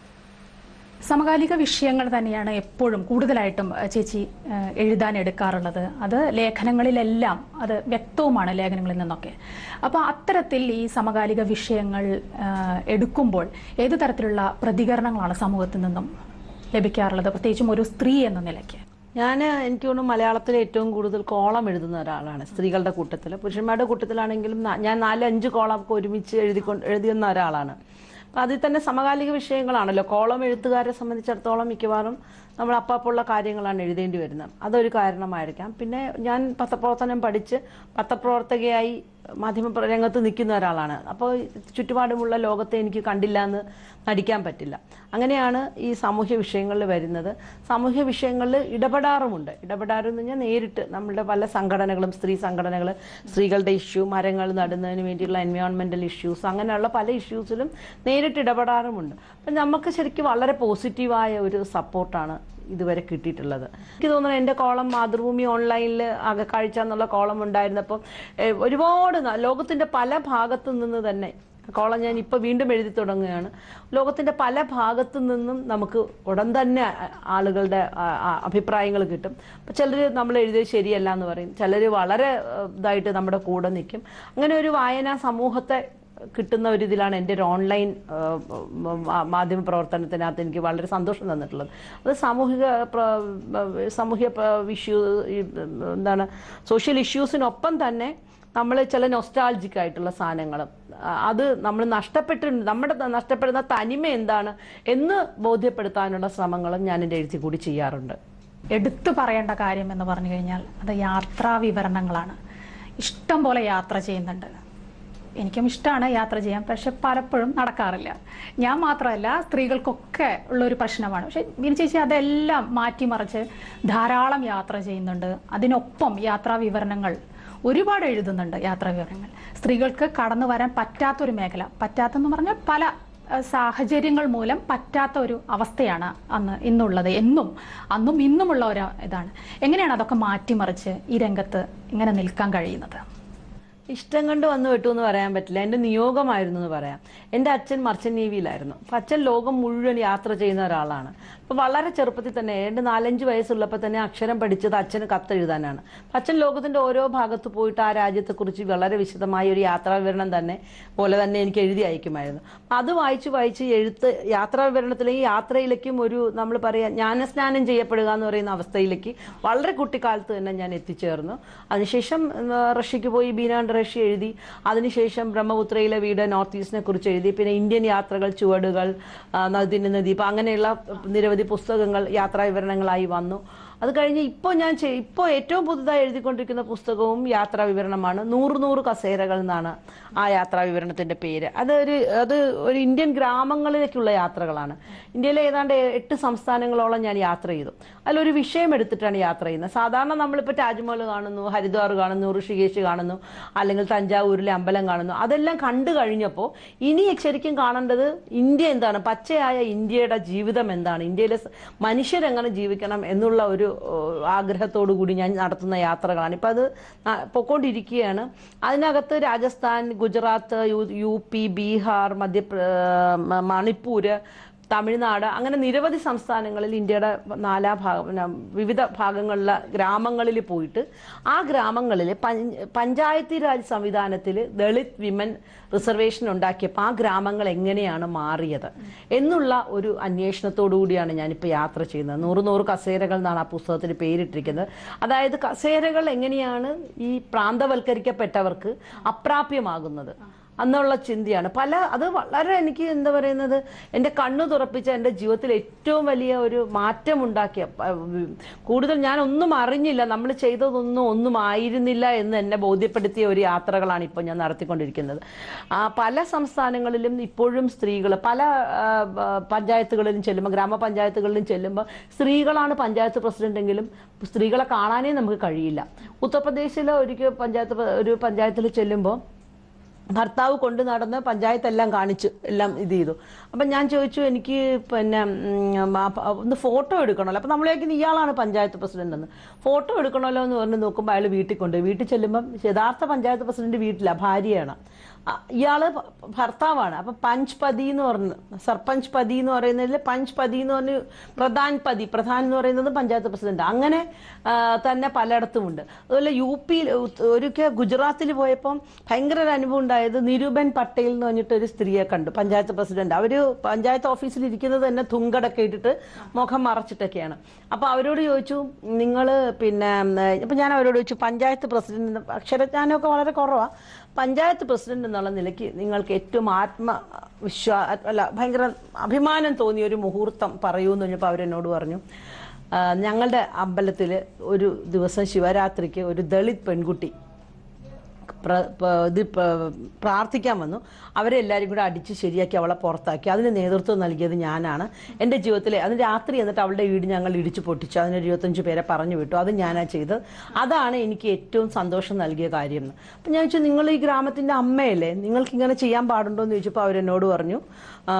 A: സമകാലിക വിഷയങ്ങൾ തന്നെയാണ് എപ്പോഴും കൂടുതലായിട്ടും ഏഹ്, ചേച്ചി ഏഹ്, എഴുതാൻ എടുക്കാറുള്ളത് അത് ലേഖനങ്ങളിലെല്ലാം അത് വ്യക്തവുമാണ് ലേഖനങ്ങളിൽ നിന്നൊക്കെ അപ്പോൾ അത്തരത്തിൽ ഈ സമകാലിക വിഷയങ്ങൾ ഏഹ്, എടുക്കുമ്പോൾ ഏതു തരത്തിലുള്ള പ്രതികരണങ്ങളാണ് സമൂഹത്തിൽ നിന്നും ലഭിക്കാറുള്ളത് പ്രത്യേകിച്ചും ഒരു സ്ത്രീ എന്ന നിലയ്ക്ക്
B: ഞാൻ എനിക്ക് തോന്നുന്നു മലയാളത്തിൽ ഏറ്റവും കൂടുതൽ കോളം എഴുതുന്ന ഒരാളാണ് സ്ത്രീകളുടെ കൂട്ടത്തിൽ പുരുഷന്മാരുടെ കൂട്ടത്തിലാണെങ്കിലും നാ- ഞാൻ നാല് അഞ്ച് കോളം ഒക്കെ ഒരുമിച്ച് എഴുതിക്കൊണ്ട് എഴുതുന്ന ഒരാളാണ് അപ്പം അതിൽ തന്നെ സമകാലിക വിഷയങ്ങളാണല്ലോ കോളം എഴുത്തുകാരെ സംബന്ധിച്ചിടത്തോളം മിക്കവാറും നമ്മൾ അപ്പാപ്പുള്ള കാര്യങ്ങളാണ് എഴുതേണ്ടി വരുന്നത് അതൊരു കാരണമായിരിക്കാം പിന്നെ ഞാൻ പത്രപ്രവർത്തനം പഠിച്ച് പത്രപ്രവർത്തകയായി മാധ്യമ പ്ര- രംഗത്ത് നിൽക്കുന്ന ഒരാളാണ് അപ്പോൾ ചുറ്റുപാടുമുള്ള ലോകത്തെ എനിക്ക് കണ്ടില്ല എന്ന് നടിക്കാൻ പറ്റില്ല അങ്ങനെയാണ് ഈ സാമൂഹ്യ വിഷയങ്ങളിൽ വരുന്നത് സാമൂഹ്യ വിഷയങ്ങളിൽ ഇടപെടാറുമുണ്ട് ഇടപെടാറെന്ന് പറഞ്ഞാൽ നേരിട്ട് നമ്മളുടെ പല സംഘടനകളും സ്ത്രീ സംഘടനകൾ സ്ത്രീകളുടെ ഇഷ്യൂ മരങ്ങൾ നടുന്നതിന് വേണ്ടിയുള്ള എൻവയോൺമെന്റൽ ഇഷ്യൂസ് അങ്ങനെയുള്ള പല ഇഷ്യൂസിലും നേരിട്ട് ഇടപെടാറുമുണ്ട് അപ്പം നമുക്ക് ശരിക്കും വളരെ പോസിറ്റീവായ ഒരു സപ്പോർട്ടാണ് ഇതുവരെ കിട്ടിയിട്ടുള്ളത് എനിക്ക് തോന്നുന്നു എൻ്റെ കോളം മാതൃഭൂമി ഓൺലൈനിൽ അകക്കാഴ്ച എന്നുള്ള കോളം ഉണ്ടായിരുന്നപ്പോൾ ഏഹ്, ഒരുപാട് ന- ലോകത്തിൻ്റെ പല ഭാഗത്തു നിന്ന് തന്നെ കോളം ഞാൻ ഇപ്പോൾ വീണ്ടും എഴുതി തുടങ്ങുകയാണ് ലോകത്തിൻ്റെ പല ഭാഗത്തു നിന്നും നമുക്ക് ഉടൻ തന്നെ ആ- ആളുകളുടെ ആ- ആ അഭിപ്രായങ്ങൾ കിട്ടും അപ്പോൾ ചിലർ നമ്മൾ എഴുതിയത് ശരിയല്ല എന്ന് പറയും ചിലർ വളരെ ഏഹ്, ഇതായിട്ട് നമ്മുടെ കൂടെ നിൽക്കും അങ്ങനെ ഒരു വായനാ സമൂഹത്തെ കിട്ടുന്ന ഒരു ഇതിലാണ് എൻ്റെ ഒരു ഓൺലൈൻ ആ, മാ- മാധ്യമ പ്രവർത്തനത്തിനകത്ത് എനിക്ക് വളരെ സന്തോഷം തന്നിട്ടുള്ളത് അത് സാമൂഹിക പ്ര- സാമൂഹ്യ ഇഷ്യൂ എന്താണ് സോഷ്യൽ ഇഷ്യൂസിനൊപ്പം തന്നെ നമ്മൾ ചില നൊസ്റ്റാൾജിക് ആയിട്ടുള്ള സാധനങ്ങളും ആ, അത് നമ്മൾ നഷ്ടപ്പെട്ടിട്ടുണ്ട് നമ്മുടെ ത- നഷ്ടപ്പെടുന്ന തനിമ എന്താണ് എന്ന് ബോധ്യപ്പെടുത്താനുള്ള ശ്രമങ്ങളും ഞാൻ എൻ്റെ എഴുത്തി കൂടി ചെയ്യാറുണ്ട്
A: എടുത്തു പറയേണ്ട കാര്യം എന്ന് പറഞ്ഞു കഴിഞ്ഞാൽ അത് യാത്രാ വിവരണങ്ങളാണ് ഇഷ്ടം പോലെ യാത്ര ചെയ്യുന്നുണ്ട് എനിക്കും ഇഷ്ടമാണ് യാത്ര ചെയ്യാൻ പക്ഷെ പലപ്പോഴും നടക്കാറില്ല ഞാൻ മാത്രമല്ല സ്ത്രീകൾക്കൊക്കെ ഉള്ള ഒരു പ്രശ്നമാണ് പക്ഷെ ബിനി ചേച്ചി അതെല്ലാം മാറ്റിമറിച്ച് ധാരാളം യാത്ര ചെയ്യുന്നുണ്ട് അതിനൊപ്പം യാത്രാ വിവരണങ്ങൾ ഒരുപാട് എഴുതുന്നുണ്ട് യാത്രാ വിവരണങ്ങൾ സ്ത്രീകൾക്ക് കടന്നു വരാൻ പറ്റാത്തൊരു മേഖല പറ്റാത്തെന്ന് പറഞ്ഞാൽ പല ഏഹ് സാഹചര്യങ്ങൾ മൂലം പറ്റാത്ത ഒരു അവസ്ഥയാണ് അന്ന് ഇന്നുള്ളത് എന്നും അന്നും ഇന്നുമുള്ള ഒരു ഇതാണ് എങ്ങനെയാണ് അതൊക്കെ മാറ്റിമറിച്ച് ഈ രംഗത്ത് ഇങ്ങനെ നിൽക്കാൻ കഴിയുന്നത്
B: ഇഷ്ടം കൊണ്ട് വന്നു വിട്ടു എന്ന് പറയാൻ പറ്റില്ല എൻ്റെ നിയോഗമായിരുന്നു എന്ന് പറയാം എൻ്റെ അച്ഛൻ മർച്ചന്റ് നേവിയിലായിരുന്നു അപ്പം അച്ഛൻ ലോകം മുഴുവൻ യാത്ര ചെയ്യുന്ന ഒരാളാണ് അപ്പോൾ വളരെ ചെറുപ്പത്തിൽ തന്നെ എൻ്റെ നാലഞ്ച് വയസ്സുള്ളപ്പോൾ തന്നെ അക്ഷരം പഠിച്ചത് അച്ഛന് കത്തെഴുതാനാണ് അപ്പം അച്ഛൻ ലോകത്തിൻ്റെ ഓരോ ഭാഗത്ത് പോയിട്ട് ആ രാജ്യത്തെക്കുറിച്ച് വളരെ വിശദമായ ഒരു യാത്രാ വിവരണം തന്നെ പോലെ തന്നെ എനിക്ക് എഴുതി അയക്കുമായിരുന്നു അപ്പം അത് വായിച്ച് വായിച്ച് എഴുത്ത് യാത്രാ വിവരണത്തിലേക്ക് യാത്രയിലേക്കും ഒരു നമ്മൾ പറയാ ജ്ഞാനസ്നാനം ചെയ്യപ്പെടുക എന്ന് പറയുന്ന അവസ്ഥയിലേക്ക് വളരെ കുട്ടിക്കാലത്ത് തന്നെ ഞാൻ എത്തിച്ചേർന്നു അതിനുശേഷം ഉം, റഷ്യക്ക് പോയി ബീനാണ്ട് റഷ്യ എഴുതി അതിനുശേഷം ബ്രഹ്മപുത്രയിലെ വീട് നോർത്ത് ഈസ്റ്റിനെ കുറിച്ച് എഴുതി പിന്നെ ഇന്ത്യൻ യാത്രകൾ ചുവടുകൾ ആ, നദിന് നദി ഇപ്പം അങ്ങനെയുള്ള നിരവധി പുസ്തകങ്ങൾ യാത്രാ വിവരണങ്ങളായി വന്നു അത് കഴിഞ്ഞ് ഇപ്പോൾ ഞാൻ ചെയ്- ഇപ്പോൾ ഏറ്റവും പുതുതായി എഴുതിക്കൊണ്ടിരിക്കുന്ന പുസ്തകവും യാത്രാ വിവരണമാണ് നൂറ് നൂറ് കസേരകൾ എന്നാണ് ആ യാത്രാ വിവരണത്തിന്റെ പേര് അതൊരു അത് ഒരു ഇന്ത്യൻ ഗ്രാമങ്ങളിലേക്കുള്ള യാത്രകളാണ് ഇന്ത്യയിലെ ഏതാണ്ട് എട്ട് സംസ്ഥാനങ്ങളോളം ഞാൻ യാത്ര ചെയ്തു അതിലൊരു വിഷയം എടുത്തിട്ടാണ് യാത്ര ചെയ്യുന്നത് സാധാരണ നമ്മളിപ്പോൾ താജ്മഹൽ കാണുന്നു ഹരിദ്വാർ കാണുന്നു ഋഷികേശ് കാണുന്നു അല്ലെങ്കിൽ തഞ്ചാവൂരിലെ അമ്പലം കാണുന്നു അതെല്ലാം കണ്ടു കഴിഞ്ഞപ്പോൾ ഇനി ശരിക്കും കാണേണ്ടത് ഇന്ത്യ എന്താണ് പച്ചയായ ഇന്ത്യയുടെ ജീവിതം എന്താണ് ഇന്ത്യയിലെ സ- മനുഷ്യരെങ്ങനെ ജീവിക്കണം എന്നുള്ള ഒരു ഏഹ്, ആഗ്രഹത്തോടു കൂടി ഞാൻ നടത്തുന്ന യാത്രകളാണ് ഇപ്പം അത് ന- പൊക്കോണ്ടിരിക്കുകയാണ് അതിനകത്ത് Rajasthan Gujarat U U P Bihar മധ്യപ്ര മ- മണിപ്പൂര് തമിഴ്നാട് അങ്ങനെ നിരവധി സംസ്ഥാനങ്ങളിൽ ഇന്ത്യയുടെ നാലാ ഭാഗം പിന്നെ വിവിധ ഭാഗങ്ങളിലെ ഗ്രാമങ്ങളിൽ പോയിട്ട് ആ ഗ്രരാമങ്ങളിൽ പഞ്ചായത്തി രാജ് സംവിധാനത്തിൽ ദളിത് വിമൻ റിസർവേഷൻ ഉണ്ടാക്കിയപ്പോൾ ആ ഗ്രാമങ്ങൾ എങ്ങനെയാണ് മാറിയത് എന്നുള്ള ഒരു അന്വേഷണത്തോടു കൂടിയാണ് ഞാനിപ്പോൾ യാത്ര ചെയ്യുന്നത് നൂറ് നൂറ് കസേരകൾ എന്നാണ് ആ പുസ്തകത്തിന് പേരിട്ടിരിക്കുന്നത് അതായത് കസേരകൾ എങ്ങനെയാണ് ഈ പ്രാന്തവൽക്കരിക്കപ്പെട്ടവർക്ക് അപ്രാപ്യമാകുന്നത് എന്നുള്ള ചിന്തയാണ് പല അത് വളരെ എനിക്ക് എന്താ പറയുന്നത് എൻ്റെ കണ്ണു തുറപ്പിച്ച എൻ്റെ ജീവിതത്തിൽ ഏറ്റവും വലിയ ഒരു മാറ്റം ഉണ്ടാക്കിയ പ- കൂടുതൽ ഞാൻ ഒന്നും അറിഞ്ഞില്ല നമ്മൾ ചെയ്തതൊന്നും ഒന്നും ആയിരുന്നില്ല എന്ന് എന്നെ ബോധ്യപ്പെടുത്തിയ ഒരു യാത്രകളാണ് ഇപ്പോൾ ഞാൻ നടത്തിക്കൊണ്ടിരിക്കുന്നത് ആ, പല സംസ്ഥാനങ്ങളിലും ഇപ്പോഴും സ്ത്രീകൾ പല ആ, ബ- പഞ്ചായത്തുകളിലും ചെല്ലുമ്പോൾ ഗ്രാമപഞ്ചായത്തുകളിലും ചെല്ലുമ്പോൾ സ്ത്രീകളാണ് പഞ്ചായത്ത് പ്രസിഡന്റെങ്കിലും സ്ത്രീകളെ കാണാനേ നമുക്ക് കഴിയില്ല ഉത്തർപ്രദേശിലെ ഒരിക്കൽ പഞ്ചായത്ത് പ- ഒരു പഞ്ചായത്തിൽ ചെല്ലുമ്പോൾ ഭർത്താവ് കൊണ്ട് നടന്ന് പഞ്ചായത്ത് എല്ലാം കാണിച്ചു എല്ലാം ഇത് ചെയ്തു അപ്പം ഞാൻ ചോദിച്ചു എനിക്ക് പിന്നെ ഉം, ആ പ- ഒന്ന് ഫോട്ടോ എടുക്കണമല്ലോ അപ്പം നമ്മളേക്കും ഇയാളാണ് പഞ്ചായത്ത് പ്രസിഡന്റ് എന്ന് ഫോട്ടോ എടുക്കണമല്ലോ എന്ന് പറഞ്ഞ് നോക്കുമ്പോൾ അയാൾ വീട്ടിൽ കൊണ്ട് വീട്ടിൽ ചെല്ലുമ്പം യഥാർത്ഥ പഞ്ചായത്ത് പ്രസിഡന്റ് വീട്ടിലാണ് ഭാര്യയാണ് ആ, ഇയാള് ഭ- ഭർത്താവാണ് അപ്പൊ പഞ്ച് പതി എന്ന് പറഞ്ഞു സർപഞ്ച് പതി എന്ന് പറയുന്നതിൽ പഞ്ച് പതി എന്ന് പറഞ്ഞ് പ്രധാൻ പതി പ്രധാൻ എന്ന് പറയുന്നത് പഞ്ചായത്ത് പ്രസിഡന്റ് അങ്ങനെ ആ, തന്നെ പലയിടത്തുമുണ്ട് അതുപോലെ യു പിയിൽ ഒരിക്കൽ ഗുജറാത്തിൽ പോയപ്പം ഭയങ്കര ഒരു അനുഭവം ഉണ്ടായത് നിരൂപൻ പട്ടേൽ എന്ന് പറഞ്ഞിട്ട് ഒരു സ്ത്രീയെ കണ്ടു പഞ്ചായത്ത് പ്രസിഡന്റ് അവര് പഞ്ചായത്ത് ഓഫീസിൽ ഇരിക്കുന്നത് തന്നെ തുങ്കടൊക്കെ ഇട്ടിട്ട് മുഖം മറച്ചിട്ടൊക്കെയാണ് അപ്പൊ അവരോട് ചോദിച്ചു നിങ്ങൾ പിന്നെ ഇപ്പൊ ഞാൻ അവരോട് ചോദിച്ചു പഞ്ചായത്ത് പ്രസിഡന്റ് അക്ഷരജ്ഞാനമൊക്കെ വളരെ കുറവാ പഞ്ചായത്ത് പ്രസിഡന്റ് എന്നുള്ള നിലയ്ക്ക് നിങ്ങൾക്ക് ഏറ്റവും ആത്മവിശ്വാ അല്ല ഭയങ്കര അഭിമാനം തോന്നിയ ഒരു മുഹൂർത്തം പറയൂ എന്ന് പറഞ്ഞപ്പോൾ അവരെന്നോട് പറഞ്ഞു ആ, ഞങ്ങളുടെ അമ്പലത്തിൽ ഒരു ദിവസം ശിവരാത്രിക്ക് ഒരു ദളിത് പെൺകുട്ടി പ്ര- പ- ഇത് പ- പ്രാർത്ഥിക്കാൻ വന്നു അവരെ എല്ലാവരും കൂടെ അടിച്ച് ശരിയാക്കി അവളെ പുറത്താക്കി അതിന് നേതൃത്വം നൽകിയത് ഞാനാണ് എൻ്റെ ജീവിതത്തിലെ അതിന് രാത്രി എന്നിട്ട് അവളുടെ വീട് ഞങ്ങൾ ഇടിച്ചു പൊട്ടിച്ചു അതിനൊരു ഇരുപത്തഞ്ച് പേരെ പറഞ്ഞു വിട്ടു അത് ഞാനാ ചെയ്തത് അതാണ് എനിക്ക് ഏറ്റവും സന്തോഷം നൽകിയ കാര്യം എന്ന് അപ്പം ഞാൻ ചോദിച്ചു നിങ്ങൾ ഈ ഗ്രാമത്തിൻ്റെ അമ്മയല്ലേ നിങ്ങൾക്ക് ഇങ്ങനെ ചെയ്യാൻ പാടുണ്ടോ എന്ന് ചോദിച്ചപ്പോൾ അവരെന്നോട് പറഞ്ഞു "ആ,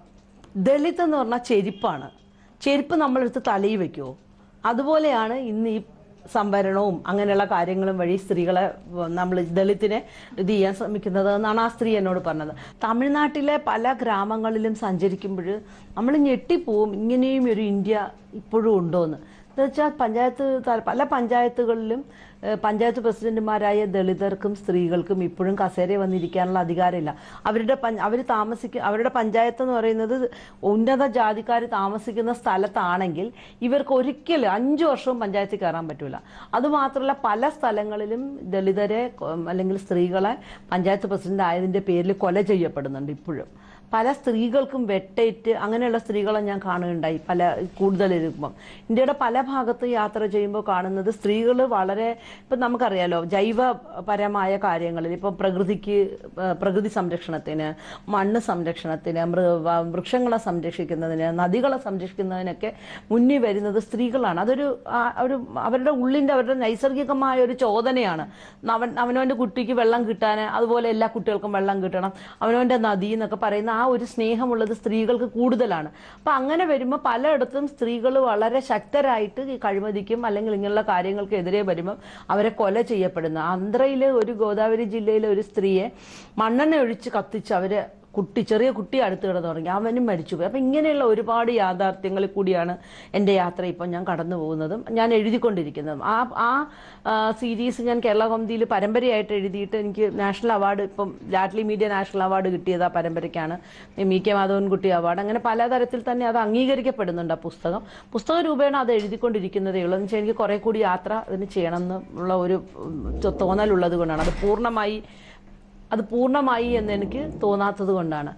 B: ദളിത് എന്ന് പറഞ്ഞാൽ ചെരുപ്പാണ് ചെരുപ്പ് നമ്മളെടുത്ത് തലയിൽ വെക്കുമോ അതുപോലെയാണ് ഇന്ന് ഈ സംവരണവും അങ്ങനെയുള്ള കാര്യങ്ങളും വഴി സ്ത്രീകളെ നമ്മൾ ദളിത്തിനെ ഇത് ചെയ്യാൻ ശ്രമിക്കുന്നത് എന്നാണ് ആ സ്ത്രീ എന്നോട് പറഞ്ഞത് തമിഴ്നാട്ടിലെ പല ഗ്രാമങ്ങളിലും സഞ്ചരിക്കുമ്പോൾ നമ്മൾ ഞെട്ടിപ്പോവും ഇങ്ങനെയും ഒരു ഇന്ത്യ ഇപ്പോഴും ഉണ്ടോ എന്ന് എന്നുവെച്ചാൽ പഞ്ചായത്ത് തല- പല പഞ്ചായത്തുകളിലും ഏഹ്, പഞ്ചായത്ത് പ്രസിഡന്റുമാരായ ദളിതർക്കും സ്ത്രീകൾക്കും ഇപ്പോഴും കസേര വന്നിരിക്കാനുള്ള അധികാരമില്ല അവരുടെ അവർ താമസിക്ക അവരുടെ പഞ്ചായത്ത് എന്ന് പറയുന്നത് ഉന്നത ജാതിക്കാർ താമസിക്കുന്ന സ്ഥലത്താണെങ്കിൽ ഇവർക്ക് ഒരിക്കലും അഞ്ചു വർഷവും പഞ്ചായത്തിൽ കയറാൻ പറ്റൂല അതുമാത്രമല്ല പല സ്ഥലങ്ങളിലും ദളിതരെ കൊ- അല്ലെങ്കിൽ സ്ത്രീകളെ പഞ്ചായത്ത് പ്രസിഡന്റ് ആയതിന്റെ പേരിൽ കൊല ചെയ്യപ്പെടുന്നുണ്ട് ഇപ്പോഴും പല സ്ത്രീകൾക്കും വെട്ടേറ്റ് അങ്ങനെയുള്ള സ്ത്രീകളെ ഞാൻ കാണുകയുണ്ടായി പല കൂടുതലിരിക്കുമ്പം ഇന്ത്യയുടെ പല ഭാഗത്ത് യാത്ര ചെയ്യുമ്പോൾ കാണുന്നത് സ്ത്രീകൾ വളരെ ഇപ്പം നമുക്കറിയാലോ ജൈവപരമായ കാര്യങ്ങളിൽ ഇപ്പം പ്രകൃതിക്ക് ഏഹ്, പ്രകൃതി സംരക്ഷണത്തിന് മണ്ണ് സംരക്ഷണത്തിന് മൃ വ- വൃക്ഷങ്ങളെ സംരക്ഷിക്കുന്നതിന് നദികളെ സംരക്ഷിക്കുന്നതിനൊക്കെ മുന്നിൽ വരുന്നത് സ്ത്രീകളാണ് അതൊരു ആ, ഒരു അവരുടെ ഉള്ളിൻ്റെ അവരുടെ നൈസർഗികമായ ഒരു ചോദനയാണ് അവൻ അവനവൻ്റെ കുട്ടിക്ക് വെള്ളം കിട്ടാൻ അതുപോലെ എല്ലാ കുട്ടികൾക്കും വെള്ളം കിട്ടണം അവനവൻ്റെ നദി എന്നൊക്കെ പറയുന്ന ആ ഒരു സ്നേഹമുള്ളത് സ്ത്രീകൾക്ക് കൂടുതലാണ് അപ്പം അങ്ങനെ വരുമ്പോൾ പലയിടത്തും സ്ത്രീകൾ വളരെ ശക്തരായിട്ട് ഈ കഴിമതിക്കും അല്ലെങ്കിൽ ഇങ്ങനെയുള്ള കാര്യങ്ങൾക്ക് എതിരെ വരുമ്പോൾ അവരെ കൊല ചെയ്യപ്പെടുന്നു ആന്ധ്രയിലെ ഒരു ഗോദാവരി ജില്ലയിലെ ഒരു സ്ത്രീയെ മണ്ണെണ്ണ ഒഴിച്ച് കത്തിച്ച് അവരെ കുട്ടി ചെറിയ കുട്ടി അടുത്ത് കിടന്നു തുടങ്ങി അവനും മരിച്ചുപോയി അപ്പം ഇങ്ങനെയുള്ള ഒരുപാട് യാഥാർത്ഥ്യങ്ങളിൽ കൂടിയാണ് എൻ്റെ യാത്ര ഇപ്പം ഞാൻ കടന്നു പോകുന്നതും ഞാൻ എഴുതിക്കൊണ്ടിരിക്കുന്നതും ആ ആ ആ, സീരീസ് ഞാൻ കേരള കൗമുദിയിൽ പരമ്പരയായിട്ട് എഴുതിയിട്ട് എനിക്ക് നാഷണൽ അവാർഡ് ഇപ്പം ലാഡ്ലി മീഡിയ നാഷണൽ അവാർഡ് കിട്ടിയത് ആ പരമ്പരയ്ക്കാണ് മി കെ മാധവൻകുട്ടി അവാർഡ് അങ്ങനെ പലതരത്തിൽ തന്നെ അത് അംഗീകരിക്കപ്പെടുന്നുണ്ട് ആ പുസ്തകം പുസ്തക രൂപേണ അത് എഴുതിക്കൊണ്ടിരിക്കുന്നതേ ഉള്ളൂ എന്ന് വെച്ചാൽ എനിക്ക് കുറേ കൂടി യാത്ര അതിന് ചെയ്യണം എന്നുള്ള ഒരു ഉം, തോന്നലുള്ളത് കൊണ്ടാണ് അത് പൂർണ്ണമായി അത് പൂർണ്ണമായി എന്ന് എനിക്ക് തോന്നാത്തത് കൊണ്ടാണ്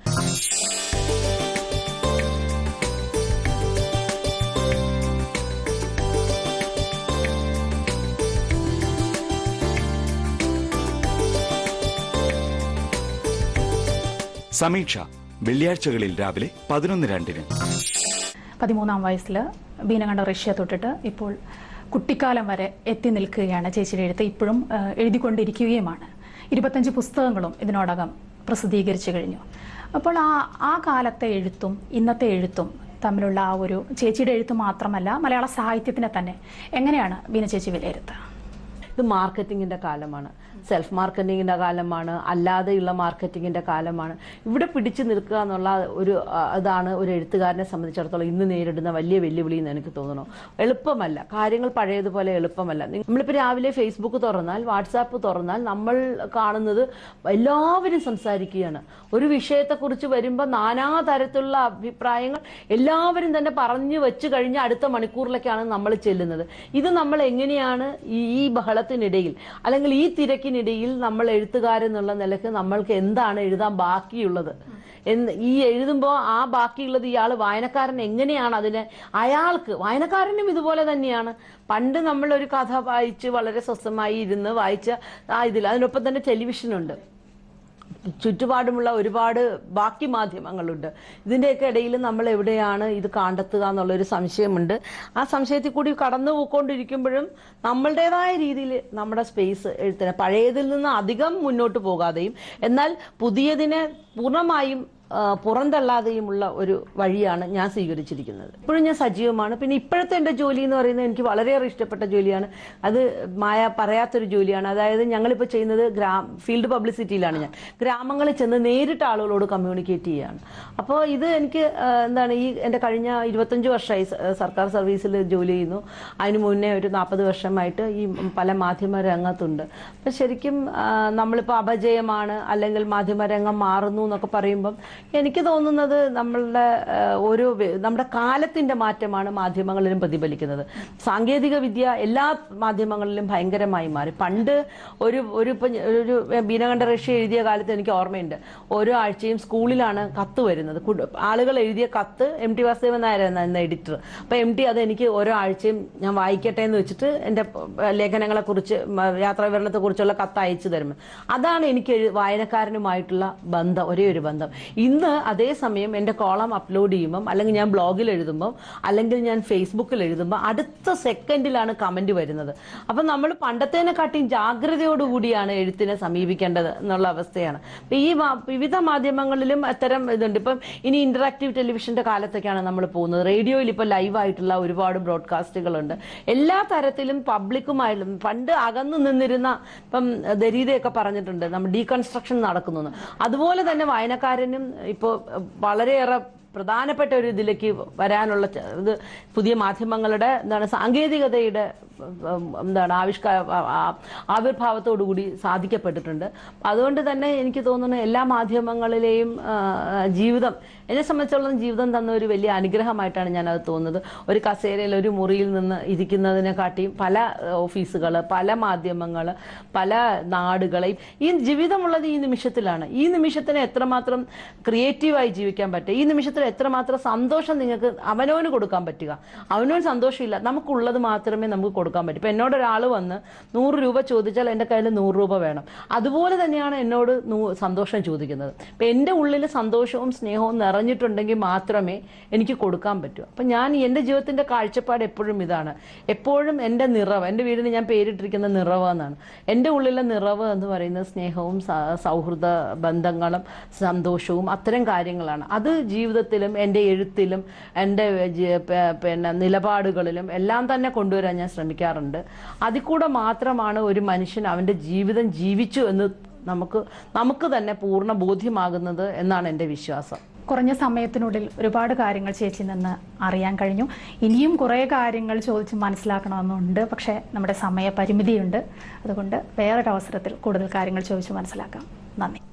C: സമീക്ഷ വെള്ളിയാഴ്ചകളിൽ രാവിലെ പതിനൊന്ന് രണ്ടിന്
A: പതിമൂന്നാം വയസ്സിൽ ബീന കണ്ട റഷ്യ തൊട്ടിട്ട് ഇപ്പോൾ കുട്ടിക്കാലം വരെ എത്തി നിൽക്കുകയാണ് ചേച്ചിയുടെ എഴുത്ത് ഇപ്പോഴും ആ, എഴുതിക്കൊണ്ടിരിക്കുകയുമാണ് ഇരുപത്തഞ്ച് പുസ്തകങ്ങളും ഇതിനോടകം പ്രസിദ്ധീകരിച്ചു കഴിഞ്ഞു അപ്പോൾ ആ ആ കാലത്തെ എഴുത്തും ഇന്നത്തെ എഴുത്തും തമ്മിലുള്ള ആ ഒരു ചേച്ചിയുടെ എഴുത്ത് മാത്രമല്ല മലയാള സാഹിത്യത്തിനെ തന്നെ എങ്ങനെയാണ് ബീന ചേച്ചി വിലയിരുത്തുക
B: ഇത് മാർക്കറ്റിങ്ങിന്റെ കാലമാണ് സെൽഫ് മാർക്കറ്റിങ്ങിന്റെ കാലമാണ് അല്ലാതെയുള്ള മാർക്കറ്റിങ്ങിന്റെ കാലമാണ് ഇവിടെ പിടിച്ചു നിൽക്കുക എന്നുള്ള ഒരു ആ, ഇതാണ് ഒരു എഴുത്തുകാരനെ സംബന്ധിച്ചിടത്തോളം ഇന്ന് നേരിടുന്ന വലിയ വെല്ലുവിളി എന്ന് എനിക്ക് തോന്നുന്നു എളുപ്പമല്ല കാര്യങ്ങൾ പഴയതുപോലെ എളുപ്പമല്ല നി- നമ്മളിപ്പോൾ രാവിലെ ഫേസ്ബുക്ക് തുറന്നാൽ വാട്സാപ്പ് തുറന്നാൽ നമ്മൾ കാണുന്നത് എല്ലാവരും സംസാരിക്കുകയാണ് ഒരു വിഷയത്തെക്കുറിച്ച് വരുമ്പോൾ നാനാ തരത്തിലുള്ള അഭിപ്രായങ്ങൾ എല്ലാവരും തന്നെ പറഞ്ഞു വെച്ച് കഴിഞ്ഞ് അടുത്ത മണിക്കൂറിലേക്കാണ് നമ്മൾ ചെല്ലുന്നത് ഇത് നമ്മൾ എങ്ങനെയാണ് ഈ ഈ ബഹളത്തിനിടയിൽ അല്ലെങ്കിൽ ഈ തിരക്കിനിടയിൽ നമ്മൾ എഴുത്തുകാരെന്നുള്ള നിലക്ക് നമ്മൾക്ക് എന്താണ് എഴുതാൻ ബാക്കിയുള്ളത് എന്ന് ഈ എഴുതുമ്പോൾ ആ ബാക്കിയുള്ളത് ഇയാൾ വായനക്കാരൻ എങ്ങനെയാണ് അതിനെ അയാൾക്ക് വായനക്കാരനും ഇതുപോലെ തന്നെയാണ് പണ്ട് നമ്മൾ ഒരു കഥ വായിച്ച് വളരെ സ്വസ്ഥമായി ഇരുന്ന് വായിച്ച ആ ഇതിൽ അതിനൊപ്പം തന്നെ ടെലിവിഷനുണ്ട് ചുറ്റുപാടുമുള്ള ഒരുപാട് ബാക്കി മാധ്യമങ്ങളുണ്ട് ഇതിൻ്റെയൊക്കെ ഇടയിൽ നമ്മൾ എവിടെയാണ് ഇത് കണ്ടെത്തുക എന്നുള്ളൊരു സംശയമുണ്ട് ആ സംശയത്തിൽ കൂടി കടന്നു പോയിക്കൊണ്ടിരിക്കുമ്പോഴും നമ്മളുടേതായ രീതിയിൽ നമ്മുടെ സ്പേസ് എഴുത്തിന് പഴയതിൽ നിന്ന് അധികം മുന്നോട്ട് പോകാതെയും എന്നാൽ പുതിയതിനെ പൂർണ്ണമായും ആ, പുറന്തള്ളാതെയുമുള്ള ഒരു വഴിയാണ് ഞാൻ സ്വീകരിച്ചിരിക്കുന്നത് ഇപ്പോഴും ഞാൻ സജീവമാണ് പിന്നെ ഇപ്പോഴത്തെ എൻ്റെ ജോലി എന്ന് പറയുന്നത് എനിക്ക് വളരെയേറെ ഇഷ്ടപ്പെട്ട ജോലിയാണ് അത് മായ പറയാത്തൊരു ജോലിയാണ് അതായത് ഞങ്ങളിപ്പോൾ ചെയ്യുന്നത് ഗ്രാ ഫീൽഡ് പബ്ലിസിറ്റിയിലാണ് ഞാൻ ഗ്രാമങ്ങളിൽ ചെന്ന് നേരിട്ട് ആളുകളോട് കമ്മ്യൂണിക്കേറ്റ് ചെയ്യുകയാണ് അപ്പോൾ ഇത് എനിക്ക് ആ, എന്താണ് ഈ എൻ്റെ കഴിഞ്ഞ ഇരുപത്തഞ്ച് വർഷമായി സ- സർക്കാർ സർവീസിൽ ജോലി ചെയ്യുന്നു അതിന് മുന്നേ ഒരു നാൽപ്പത് വർഷമായിട്ട് ഈ പല മാധ്യമ രംഗത്തുണ്ട് അപ്പം ശരിക്കും ആ, നമ്മളിപ്പോൾ അപജയമാണ് അല്ലെങ്കിൽ മാധ്യമരംഗം മാറുന്നു എന്നൊക്കെ പറയുമ്പം എനിക്ക് തോന്നുന്നത് നമ്മളുടെ ആ, ഓരോ വെ- നമ്മുടെ കാലത്തിന്റെ മാറ്റമാണ് മാധ്യമങ്ങളിലും പ്രതിഫലിക്കുന്നത് സാങ്കേതിക വിദ്യ എല്ലാ മാധ്യമങ്ങളിലും ഭയങ്കരമായി മാറി പണ്ട് ഒരു ഒരു ഇപ്പം ഒരു ബീനകണ്ഠ റഷ്യ എഴുതിയ കാലത്ത് എനിക്ക് ഓർമ്മയുണ്ട് ഓരോ ആഴ്ചയും സ്കൂളിലാണ് കത്ത് വരുന്നത് കുട്- ആളുകൾ എഴുതിയ കത്ത് എം ടി വാസുദേവൻ നായരായിരുന്നു എന്ന എഡിറ്റർ അപ്പൊ എം ടി അത് എനിക്ക് ഓരോ ആഴ്ചയും ഞാൻ വായിക്കട്ടെ എന്ന് വെച്ചിട്ട് എൻ്റെ ലേഖനങ്ങളെ കുറിച്ച് യാത്രാ വിവരണത്തെ കുറിച്ചുള്ള കത്ത് അയച്ചു തരും അതാണ് എനിക്ക് എഴു- വായനക്കാരനുമായിട്ടുള്ള ബന്ധം ഒരേ ഒരു ബന്ധം ഇന്ന് അതേസമയം എൻ്റെ കോളം അപ്ലോഡ് ചെയ്യുമ്പം അല്ലെങ്കിൽ ഞാൻ ബ്ലോഗിൽ എഴുതുമ്പം അല്ലെങ്കിൽ ഞാൻ ഫേസ്ബുക്കിൽ എഴുതുമ്പോൾ അടുത്ത സെക്കൻഡിലാണ് കമന്റ് വരുന്നത് അപ്പം നമ്മൾ പണ്ടത്തേനെക്കാട്ടിയും ജാഗ്രതയോടുകൂടിയാണ് എഴുത്തിനെ സമീപിക്കേണ്ടത് എന്നുള്ള അവസ്ഥയാണ് അപ്പൊ ഈ മാ- വിവിധ മാധ്യമങ്ങളിലും അത്തരം ഇതുണ്ട് ഇപ്പം ഇനി ഇന്ററാക്റ്റീവ് ടെലിവിഷന്റെ കാലത്തൊക്കെയാണ് നമ്മൾ പോകുന്നത് റേഡിയോയിൽ ഇപ്പോൾ ലൈവായിട്ടുള്ള ഒരുപാട് ബ്രോഡ്കാസ്റ്റുകളുണ്ട് എല്ലാ തരത്തിലും പബ്ലിക്കുമായാലും പണ്ട് അകന്നു നിന്നിരുന്ന ഇപ്പം ദരീതയൊക്കെ പറഞ്ഞിട്ടുണ്ട് നമ്മൾ ഡീകൺസ്ട്രക്ഷൻ നടക്കുന്നു എന്ന്. അതുപോലെ തന്നെ വായനക്കാരനും ഇപ്പോൾ വളരെയേറെ പ്രധാനപ്പെട്ട ഒരു ഇതിലേക്ക് വരാനുള്ള ച- ഇത് പുതിയ മാധ്യമങ്ങളുടെ എന്താണ് സാങ്കേതികതയുടെ ഉം, എന്താണ് ആവിഷ്കാര ആവിർഭാവത്തോടുകൂടി സാധിക്കപ്പെട്ടിട്ടുണ്ട് അതുകൊണ്ട് തന്നെ എനിക്ക് തോന്നുന്നു എല്ലാ മാധ്യമങ്ങളിലെയും ആ, ജീവിതം എന്നെ സംബന്ധിച്ചോളം ജീവിതം തന്ന ഒരു വലിയ അനുഗ്രഹമായിട്ടാണ് ഞാൻ അത് തോന്നുന്നത് ഒരു കസേരയിൽ ഒരു മുറിയിൽ നിന്ന് ഇരിക്കുന്നതിനെക്കാട്ടിയും പല ഓഫീസുകൾ പല മാധ്യമങ്ങൾ പല നാടുകൾ ഈ ജീവിതമുള്ളത് ഈ നിമിഷത്തിലാണ് ഈ നിമിഷത്തിന് എത്രമാത്രം ക്രിയേറ്റീവായി ജീവിക്കാൻ പറ്റുക ഈ നിമിഷത്തിൽ എത്രമാത്രം സന്തോഷം നിങ്ങൾക്ക് അവനവന് കൊടുക്കാൻ പറ്റുക അവനവന് സന്തോഷമില്ല നമുക്കുള്ളത് മാത്രമേ നമുക്ക് കൊടുക്കാൻ പറ്റൂ ഇപ്പം എന്നോട് ഒരാൾ വന്ന് നൂറ് രൂപ ചോദിച്ചാൽ എൻ്റെ കയ്യിൽ നൂറ് രൂപ വേണം അതുപോലെ തന്നെയാണ് എന്നോട് നൂ- സന്തോഷം ചോദിക്കുന്നത് അപ്പം എൻ്റെ ഉള്ളിൽ സന്തോഷവും സ്നേഹവും നിറഞ്ഞിട്ടുണ്ടെങ്കിൽ മാത്രമേ എനിക്ക് കൊടുക്കാൻ പറ്റൂ അപ്പം ഞാൻ എൻ്റെ ജീവിതത്തിൻ്റെ കാഴ്ചപ്പാട് എപ്പോഴും ഇതാണ് എപ്പോഴും എൻ്റെ നിറവ് എൻ്റെ വീടിന് ഞാൻ പേരിട്ടിരിക്കുന്ന നിറവ് എന്നാണ് എൻ്റെ ഉള്ളിലെ നിറവ് എന്ന് പറയുന്നത് സ്നേഹവും സ- സൗഹൃദ ബന്ധങ്ങളും സന്തോഷവും അത്തരം കാര്യങ്ങളാണ് അത് ജീവിതത്തിലും എൻ്റെ എഴുത്തിലും എൻ്റെ ജി- പ- പിന്നെ നിലപാടുകളിലും എല്ലാം തന്നെ കൊണ്ടുവരാൻ ഞാൻ ശ്രമിക്കാറുണ്ട് അതിൽ കൂടെ മാത്രമാണ് ഒരു മനുഷ്യൻ അവൻ്റെ ജീവിതം ജീവിച്ചു എന്ന് നമുക്ക് നമുക്ക് തന്നെ പൂർണ്ണ ബോധ്യമാകുന്നത് എന്നാണ് എൻ്റെ വിശ്വാസം
A: കുറഞ്ഞ സമയത്തിനുള്ളിൽ ഒരുപാട് കാര്യങ്ങൾ ചേച്ചി നിന്ന് അറിയാൻ കഴിഞ്ഞു ഇനിയും കുറേ കാര്യങ്ങൾ ചോദിച്ച് മനസ്സിലാക്കണമെന്നുണ്ട് പക്ഷേ നമ്മുടെ സമയപരിമിതിയുണ്ട് അതുകൊണ്ട് വേറൊരു അവസരത്തിൽ കൂടുതൽ കാര്യങ്ങൾ ചോദിച്ച് മനസ്സിലാക്കാം നന്ദി